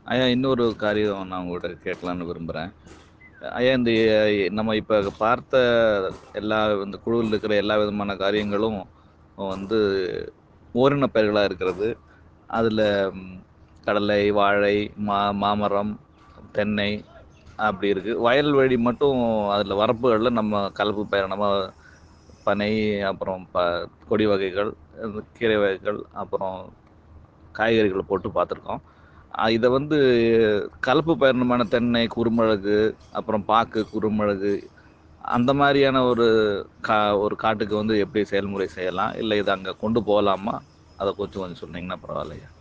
ஐயா இன்னொரு காரியம் நான் உங்கள்கிட்ட கேட்கலான்னு விரும்புகிறேன் ஐயா இந்த அஹ், நம்ம இப்போ பார்த்த எல்லா இந்த குழுவில் இருக்கிற எல்லா விதமான காரியங்களும் வந்து ஓரின பயிர்களாக இருக்கிறது அதில் கடலை வாழை மா மாமரம் தென்னை அப்படி இருக்குது வயல்வெளி மட்டும் அதில் வரப்புகளில் நம்ம கலப்பு பயிர் நம்ம பனை அப்புறம் ப கொடி வகைகள் இந்த கீரை வகைகள் அப்புறம் காய்கறிகளை போட்டு பார்த்துருக்கோம் இதை வந்து கலப்பு பயிரினமான தென்னை குறுமிளகு அப்புறம் பாக்கு குறுமிளகு அந்த மாதிரியான ஒரு கா ஒரு காட்டுக்கு வந்து எப்படி செயல்முறை செய்யலாம் இல்லை இதை அங்கே கொண்டு போகலாமா அதை கொஞ்சம் கொஞ்சம் சொன்னீங்கன்னா பரவாயில்லையா